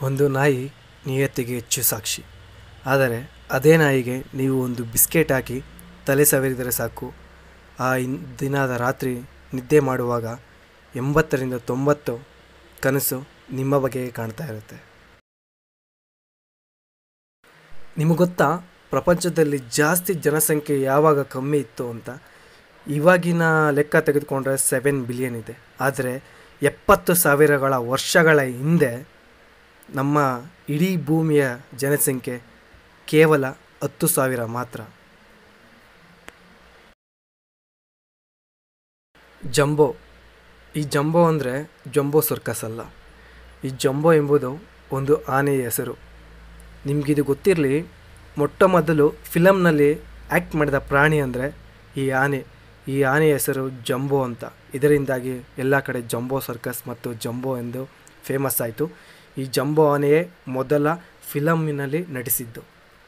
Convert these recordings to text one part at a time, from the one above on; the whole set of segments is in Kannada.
ಒಂದು ನಾಯಿ ನಿಯತ್ತಿಗೆ ಹೆಚ್ಚು ಸಾಕ್ಷಿ ಆದರೆ ಅದೇ ನಾಯಿಗೆ ನೀವು ಒಂದು ಬಿಸ್ಕೆಟ್ ಹಾಕಿ ತಲೆ ಸವರಿದರೆ ಸಾಕು ಆ ಇನ್ ದಿನದ ರಾತ್ರಿ ನಿದ್ದೆ ಮಾಡುವಾಗ ಎಂಬತ್ತರಿಂದ ತೊಂಬತ್ತು ಕನಸು ನಿಮ್ಮ ಬಗೆಗೆ ಕಾಣ್ತಾ ಇರುತ್ತೆ ನಿಮಗೆ ಗೊತ್ತಾ ಪ್ರಪಂಚದಲ್ಲಿ ಜಾಸ್ತಿ ಜನಸಂಖ್ಯೆ ಯಾವಾಗ ಕಮ್ಮಿ ಇತ್ತು ಅಂತ ಇವಾಗಿನ ಲೆಕ್ಕ ತೆಗೆದುಕೊಂಡ್ರೆ ಸೆವೆನ್ ಬಿಲಿಯನ್ ಇದೆ ಆದರೆ ಎಪ್ಪತ್ತು ಸಾವಿರಗಳ ವರ್ಷಗಳ ಹಿಂದೆ ನಮ್ಮ ಇಡೀ ಭೂಮಿಯ ಜನಸಂಖ್ಯೆ ಕೇವಲ ಹತ್ತು ಸಾವಿರ ಮಾತ್ರ ಜಂಬೋ ಈ ಜಂಬೋ ಅಂದರೆ ಜಂಬೋ ಸರ್ಕಸ್ ಅಲ್ಲ ಈ ಜಂಬೋ ಎಂಬುದು ಒಂದು ಆನೆಯ ಹೆಸರು ನಿಮಗಿದು ಗೊತ್ತಿರಲಿ ಮೊಟ್ಟ ಮೊದಲು ಫಿಲಮ್ನಲ್ಲಿ ಆ್ಯಕ್ಟ್ ಮಾಡಿದ ಪ್ರಾಣಿ ಅಂದರೆ ಈ ಆನೆ ಈ ಆನೆಯ ಹೆಸರು ಜಂಬೋ ಅಂತ ಇದರಿಂದಾಗಿ ಎಲ್ಲ ಕಡೆ ಜಂಬೋ ಸರ್ಕಸ್ ಮತ್ತು ಜಂಬೋ ಎಂದು ಫೇಮಸ್ ಆಯಿತು ಈ ಜಂಬೋ ಆನೆಯೇ ಮೊದಲ ಫಿಲಮ್ಮಿನಲ್ಲಿ ನಟಿಸಿದ್ದು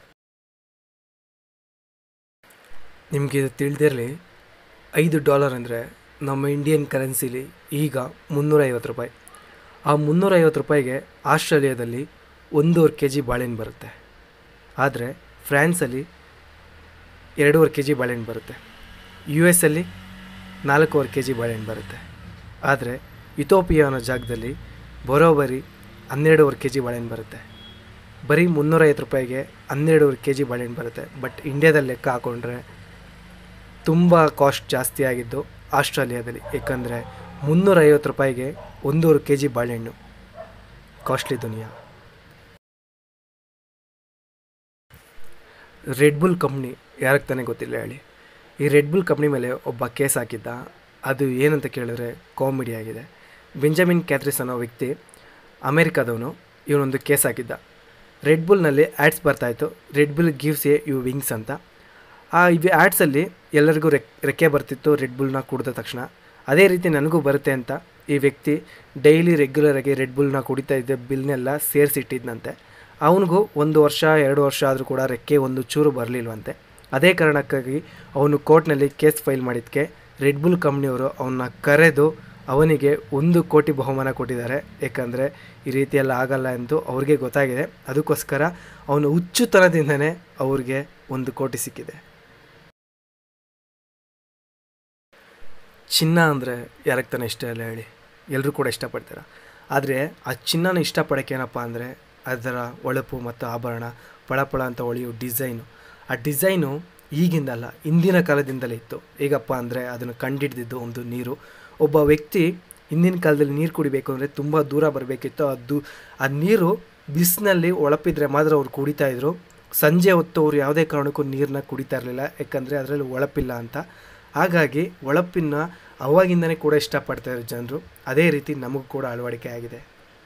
ನಿಮಗೆ ಇದು ತಿಳಿದಿರಲಿ ಐದು ಡಾಲರ್ ಅಂದರೆ ನಮ್ಮ ಇಂಡಿಯನ್ ಕರೆನ್ಸಿಲಿ ಈಗ ಮುನ್ನೂರೈವತ್ತು ರೂಪಾಯಿ ಆ ಮುನ್ನೂರೈವತ್ತು ರೂಪಾಯಿಗೆ ಆಸ್ಟ್ರೇಲಿಯಾದಲ್ಲಿ ಒಂದೂವರೆ ಕೆ ಜಿ ಬಾಳೆಹಣ್ಣು ಬರುತ್ತೆ ಆದರೆ ಫ್ರಾನ್ಸಲ್ಲಿ ಎರಡೂವರೆ ಕೆ ಜಿ ಬಾಳೆಹಣ್ಣು ಬರುತ್ತೆ ಯು ಎಸ್ ಅಲ್ಲಿ ನಾಲ್ಕೂವರೆ ಕೆ ಜಿ ಬಾಳೆಹಣ್ಣು ಬರುತ್ತೆ ಆದರೆ ಇಥೋಪಿಯಾ ಅನ್ನೋ ಜಾಗದಲ್ಲಿ ಬರೋಬ್ಬರಿ ಹನ್ನೆರಡೂವರೆ ಕೆ ಜಿ ಬಾಳೆಹಣ್ಣು ಬರುತ್ತೆ ಬರೀ ಮುನ್ನೂರೈವತ್ತು ರೂಪಾಯಿಗೆ ಹನ್ನೆರಡೂವರೆ ಕೆ ಜಿ ಬಾಳೆಹಣ್ಣು ಬರುತ್ತೆ ಬಟ್ ಇಂಡ್ಯಾದಲ್ಲಿ ಲೆಕ್ಕ ಹಾಕೊಂಡ್ರೆ ತುಂಬ ಕಾಸ್ಟ್ ಜಾಸ್ತಿ ಆಗಿದ್ದು ಆಸ್ಟ್ರೇಲಿಯಾದಲ್ಲಿ ಏಕೆಂದರೆ ಮುನ್ನೂರೈವತ್ತು ರೂಪಾಯಿಗೆ ಒಂದೂವರೆ ಕೆ ಜಿ ಬಾಳೆಹಣ್ಣು ಕಾಸ್ಟ್ಲಿ ದುನಿಯಾ ರೆಡ್ ಬುಲ್ ಕಂಪ್ನಿ ಯಾರಿಗೆ ತಾನೇ ಗೊತ್ತಿಲ್ಲ ಹೇಳಿ ಈ ರೆಡ್ ಬುಲ್ ಕಂಪ್ನಿ ಮೇಲೆ ಒಬ್ಬ ಕೇಸ್ ಹಾಕಿದ್ದ ಅದು ಏನಂತ ಕೇಳಿದ್ರೆ ಕಾಮಿಡಿ ಆಗಿದೆ ಬೆಂಜಮಿನ್ ಕ್ಯಾಥ್ರಿಸ್ ಅನ್ನೋ ವ್ಯಕ್ತಿ ಅಮೇರಿಕಾದವನು ಇವನೊಂದು ಕೇಸ್ ಹಾಕಿದ್ದ ರೆಡ್ ಬುಲ್ನಲ್ಲಿ ಆ್ಯಡ್ಸ್ ಬರ್ತಾಯಿತ್ತು Red Bull gives a you wings ಅಂತ ಆ ಇವು ಆ್ಯಡ್ಸಲ್ಲಿ ಎಲ್ಲರಿಗೂ ರೆಕ್ ರೆಕ್ಕೆ ಬರ್ತಿತ್ತು ರೆಡ್ ಬುಲ್ನ ಕುಡಿದ ತಕ್ಷಣ ಅದೇ ರೀತಿ ನನಗೂ ಬರುತ್ತೆ ಅಂತ ಈ ವ್ಯಕ್ತಿ ಡೈಲಿ ರೆಗ್ಯುಲರಾಗಿ ರೆಡ್ ಬುಲ್ನ ಕುಡಿತಾ ಇದ್ದ ಬಿಲ್ನೆಲ್ಲ ಸೇರಿಸಿಟ್ಟಿದ್ನಂತೆ ಅವನಿಗೂ ಒಂದು ವರ್ಷ ಎರಡು ವರ್ಷ ಆದರೂ ಕೂಡ ರೆಕ್ಕೆ ಒಂದು ಚೂರು ಬರಲಿಲ್ವಂತೆ ಅದೇ ಕಾರಣಕ್ಕಾಗಿ ಅವನು ಕೋರ್ಟ್ನಲ್ಲಿ ಕೇಸ್ ಫೈಲ್ ಮಾಡಿದ್ದಕ್ಕೆ ರೆಡ್ ಬುಲ್ ಕಂಪ್ನಿಯವರು ಅವನ್ನ ಕರೆದು ಅವನಿಗೆ ಒಂದು ಕೋಟಿ ಬಹುಮಾನ ಕೊಟ್ಟಿದ್ದಾರೆ ಏಕೆಂದರೆ ಈ ರೀತಿಯೆಲ್ಲ ಆಗಲ್ಲ ಎಂದು ಅವ್ರಿಗೆ ಗೊತ್ತಾಗಿದೆ ಅದಕ್ಕೋಸ್ಕರ ಅವನು ಹುಚ್ಚುತನದಿಂದನೇ ಅವ್ರಿಗೆ ಒಂದು ಕೋಟಿ ಸಿಕ್ಕಿದೆ ಚಿನ್ನ ಅಂದರೆ ಯಾರಿಗೆ ತಾನೇ ಇಷ್ಟ ಇಲ್ಲ ಹೇಳಿ ಎಲ್ಲರೂ ಕೂಡ ಇಷ್ಟಪಡ್ತಾರೆ ಆದರೆ ಆ ಚಿನ್ನನ ಇಷ್ಟಪಡೋಕ್ಕೆ ಏನಪ್ಪ ಅಂದರೆ ಅದರ ಹೊಳಪು ಮತ್ತು ಆಭರಣ ಪಳಪಳ ಅಂತ ಹೊಳೆಯೋ ಡಿಸೈನು ಆ ಡಿಸೈನು ಈಗಿಂದಲ್ಲ ಹಿಂದಿನ ಕಾಲದಿಂದಲೇ ಇತ್ತು ಹೇಗಪ್ಪ ಅಂದರೆ ಅದನ್ನು ಕಂಡಿಡ್ದಿದ್ದು ಒಂದು ನೀರು ಒಬ್ಬ ವ್ಯಕ್ತಿ ಹಿಂದಿನ ಕಾಲದಲ್ಲಿ ನೀರು ಕುಡಿಬೇಕು ಅಂದರೆ ತುಂಬ ದೂರ ಬರಬೇಕಿತ್ತು ಅದು ಆ ನೀರು ಬಿಸಿನಲ್ಲಿ ಒಳಪಿದ್ರೆ ಮಾತ್ರ ಅವ್ರು ಕುಡಿತಾ ಇದ್ರು ಸಂಜೆ ಹೊತ್ತು ಅವ್ರು ಯಾವುದೇ ಕಾರಣಕ್ಕೂ ನೀರನ್ನ ಕುಡಿತಾ ಇರಲಿಲ್ಲ ಯಾಕಂದರೆ ಅದರಲ್ಲಿ ಒಳಪಿಲ್ಲ ಅಂತ ಹಾಗಾಗಿ ಒಳಪಿನ ಅವಾಗಿಂದನೇ ಕೂಡ ಇಷ್ಟಪಡ್ತಾರೆ ಜನರು ಅದೇ ರೀತಿ ನಮಗೂ ಕೂಡ ಅಳವಡಿಕೆ ಆಗಿದೆ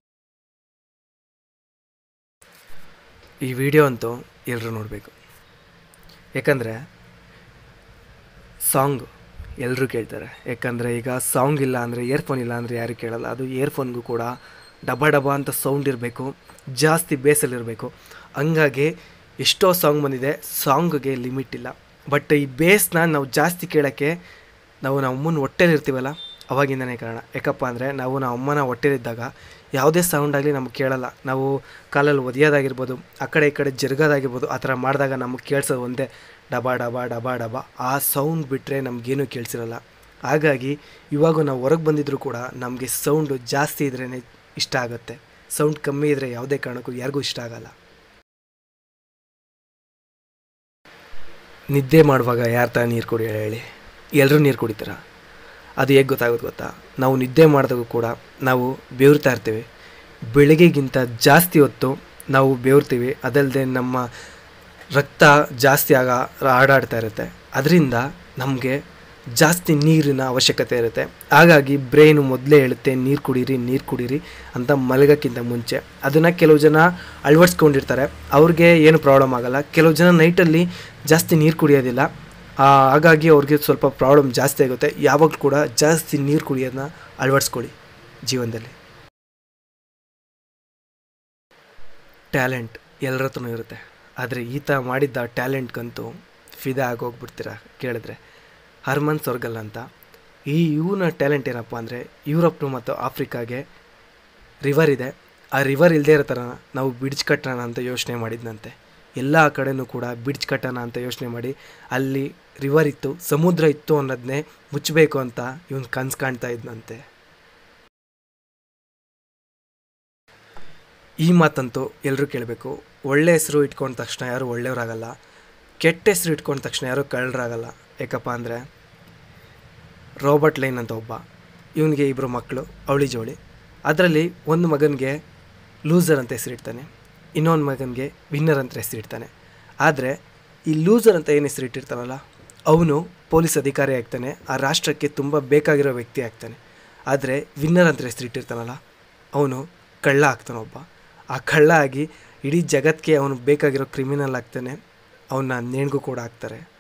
ಈ ವಿಡಿಯೋ ಅಂತೂ ಎಲ್ಲರೂ ನೋಡಬೇಕು ಯಾಕಂದರೆ ಸಾಂಗ್ ಎಲ್ಲರೂ ಕೇಳ್ತಾರೆ ಯಾಕಂದರೆ ಈಗ ಸಾಂಗ್ ಇಲ್ಲ ಅಂದರೆ ಇಯರ್ಫೋನ್ ಇಲ್ಲ ಅಂದರೆ ಯಾರು ಕೇಳಲ್ಲ ಅದು ಇಯರ್ಫೋನ್ಗೂ ಕೂಡ ಡಬ ಡಬ ಅಂತ ಸೌಂಡ್ ಇರಬೇಕು ಜಾಸ್ತಿ ಬೇಸಲ್ಲಿರಬೇಕು ಹಂಗಾಗಿ ಎಷ್ಟೋ ಸಾಂಗ್ ಬಂದಿದೆ ಸಾಂಗ್ಗೆ ಲಿಮಿಟ್ ಇಲ್ಲ ಬಟ್ ಈ ಬೇಸ್ನ ನಾವು ಜಾಸ್ತಿ ಕೇಳೋಕ್ಕೆ ನಾವು ನಮ್ಮ ಅಮ್ಮನ ಹೊಟ್ಟೆಲಿರ್ತೀವಲ್ಲ ಅವಾಗಿಂದನೇ ಕಾರಣ ಯಾಕಪ್ಪ ಅಂದರೆ ನಾವು ನಮ್ಮ ಅಮ್ಮನ ಹೊಟ್ಟೆಲಿದ್ದಾಗ ಯಾವುದೇ ಸೌಂಡ್ ಆಗಲಿ ನಮಗೆ ಕೇಳಲ್ಲ ನಾವು ಕಾಲಲ್ಲಿ ಒದೆಯೋದಾಗಿರ್ಬೋದು ಆ ಕಡೆ ಈ ಕಡೆ ಜರುಗೋದಾಗಿರ್ಬೋದು ಆ ಥರ ಮಾಡಿದಾಗ ನಮಗೆ ಕೇಳಿಸೋದು ಒಂದೇ ಡಬಾ ಡಬಾ ಡಬಾ ಡಬಾ ಆ ಸೌಂಡ್ ಬಿಟ್ಟರೆ ನಮಗೇನು ಕೇಳಿಸಿರಲ್ಲ ಹಾಗಾಗಿ ಇವಾಗ ನಾವು ಹೊರಗೆ ಬಂದಿದ್ದರೂ ಕೂಡ ನಮಗೆ ಸೌಂಡು ಜಾಸ್ತಿ ಇದ್ರೇ ಇಷ್ಟ ಆಗುತ್ತೆ ಸೌಂಡ್ ಕಮ್ಮಿ ಇದ್ದರೆ ಯಾವುದೇ ಕಾರಣಕ್ಕೂ ಯಾರಿಗೂ ಇಷ್ಟ ಆಗಲ್ಲ ನಿದ್ದೆ ಮಾಡುವಾಗ ಯಾರು ತಾ ನೀರು ಕುಡಿ ಹೇಳಿ ಎಲ್ಲರೂ ನೀರು ಕುಡಿತಾರ ಅದು ಹೇಗೆ ಗೊತ್ತಾಗೋದು ಗೊತ್ತಾ ನಾವು ನಿದ್ದೆ ಮಾಡಿದಾಗೂ ಕೂಡ ನಾವು ಬೆವರ್ತಾ ಇರ್ತೀವಿ ಬೆಳಗ್ಗೆಗಿಂತ ಜಾಸ್ತಿ ಹೊತ್ತು ನಾವು ಬೆವರ್ತೀವಿ ಅದಲ್ಲದೆ ನಮ್ಮ ರಕ್ತ ಜಾಸ್ತಿ ಆಗ ಆಡಾಡ್ತಾ ಇರುತ್ತೆ ಅದರಿಂದ ನಮಗೆ ಜಾಸ್ತಿ ನೀರಿನ ಅವಶ್ಯಕತೆ ಇರುತ್ತೆ ಹಾಗಾಗಿ ಬ್ರೈನು ಮೊದಲೇ ಹೇಳುತ್ತೆ ನೀರು ಕುಡೀರಿ ನೀರು ಕುಡೀರಿ ಅಂತ ಮಲಗೋಕ್ಕಿಂತ ಮುಂಚೆ ಅದನ್ನು ಕೆಲವು ಜನ ಅಳವಡಿಸ್ಕೊಂಡಿರ್ತಾರೆ ಅವ್ರಿಗೆ ಏನು ಪ್ರಾಬ್ಲಮ್ ಆಗಲ್ಲ ಕೆಲವು ಜನ ನೈಟಲ್ಲಿ ಜಾಸ್ತಿ ನೀರು ಕುಡಿಯೋದಿಲ್ಲ ಹಾಗಾಗಿ ಅವ್ರಿಗೆ ಸ್ವಲ್ಪ ಪ್ರಾಬ್ಲಮ್ ಜಾಸ್ತಿ ಆಗುತ್ತೆ ಯಾವಾಗಲೂ ಕೂಡ ಜಾಸ್ತಿ ನೀರು ಕುಡಿಯೋದನ್ನ ಅಳವಡಿಸ್ಕೊಳ್ಳಿ ಜೀವನದಲ್ಲಿ ಟ್ಯಾಲೆಂಟ್ ಎಲ್ಲರ ಹತ್ರನೂ ಇರುತ್ತೆ ಆದರೆ ಈತ ಮಾಡಿದ್ದ ಟ್ಯಾಲೆಂಟ್ಗಂತೂ ಫಿದಾ ಆಗೋಗ್ಬಿಡ್ತೀರ ಕೇಳಿದ್ರೆ ಹರ್ಮನ್ ಸೊರ್ಗಲ್ ಅಂತ ಈ ಇವನ ಟ್ಯಾಲೆಂಟ್ ಏನಪ್ಪ ಅಂದರೆ ಯುರೋಪ್ನು ಮತ್ತು ಆಫ್ರಿಕಾಗೆ ರಿವರ್ ಇದೆ ಆ ರಿವರ್ ಇಲ್ಲದೇ ಇರೋ ಥರ ನಾವು ಬ್ರಿಡ್ಜ್ ಕಟ್ಟೋಣ ಅಂತ ಯೋಚನೆ ಮಾಡಿದ್ನಂತೆ ಎಲ್ಲ ಕಡೆನೂ ಕೂಡ ಬ್ರಿಡ್ಜ್ ಕಟ್ಟೋಣ ಅಂತ ಯೋಚನೆ ಮಾಡಿ ಅಲ್ಲಿ ರಿವರ್ ಇತ್ತು ಸಮುದ್ರ ಇತ್ತು ಅನ್ನೋದನ್ನೇ ಮುಚ್ಚಬೇಕು ಅಂತ ಇವನು ಕನ್ಸು ಕಾಣ್ತಾ ಇದ್ನಂತೆ ಈ ಮಾತಂತೂ ಎಲ್ಲರೂ ಕೇಳಬೇಕು ಒಳ್ಳೆ ಹೆಸರು ಇಟ್ಕೊಂಡ ತಕ್ಷಣ ಯಾರು ಒಳ್ಳೆಯವರಾಗಲ್ಲ ಕೆಟ್ಟ ಹೆಸರು ಇಟ್ಕೊಂಡ ತಕ್ಷಣ ಯಾರು ಕಳ್ಳರಾಗಲ್ಲ ಯಾಕಪ್ಪ ಅಂದರೆ ರಾಬರ್ಟ್ ಲೈನ್ ಅಂತ ಒಬ್ಬ ಇವನಿಗೆ ಇಬ್ಬರು ಮಕ್ಕಳು ಅವಳಿ ಜೋಳಿ ಅದರಲ್ಲಿ ಒಂದು ಮಗನಿಗೆ ಲೂಸರ್ ಅಂತ ಹೆಸರಿಡ್ತಾನೆ ಇನ್ನೊಂದು ಮಗನಿಗೆ ವಿನ್ನರ್ ಅಂತ ಹೆಸರಿಡ್ತಾನೆ ಆದರೆ ಈ ಲೂಸರ್ ಅಂತ ಏನು ಹೆಸರಿಟ್ಟಿರ್ತಾನಲ್ಲ ಅವನು ಪೊಲೀಸ್ ಅಧಿಕಾರಿ ಆಗ್ತಾನೆ ಆ ರಾಷ್ಟ್ರಕ್ಕೆ ತುಂಬ ಬೇಕಾಗಿರೋ ವ್ಯಕ್ತಿ ಆಗ್ತಾನೆ ಆದರೆ ವಿನ್ನರ್ ಅಂತ ಹೆಸರಿಟ್ಟಿರ್ತಾನಲ್ಲ ಅವನು ಕಳ್ಳ ಆಗ್ತಾನೆ ಒಬ್ಬ ಆ ಕಳ್ಳ ಆಗಿ ಇಡೀ ಜಗತ್ತಿಗೆ ಅವನು ಬೇಕಾಗಿರೋ ಕ್ರಿಮಿನಲ್ ಆಗ್ತಾನೆ ಅವನ್ನ ನೇಣಿಗೂ ಕೂಡ ಹಾಕ್ತಾರೆ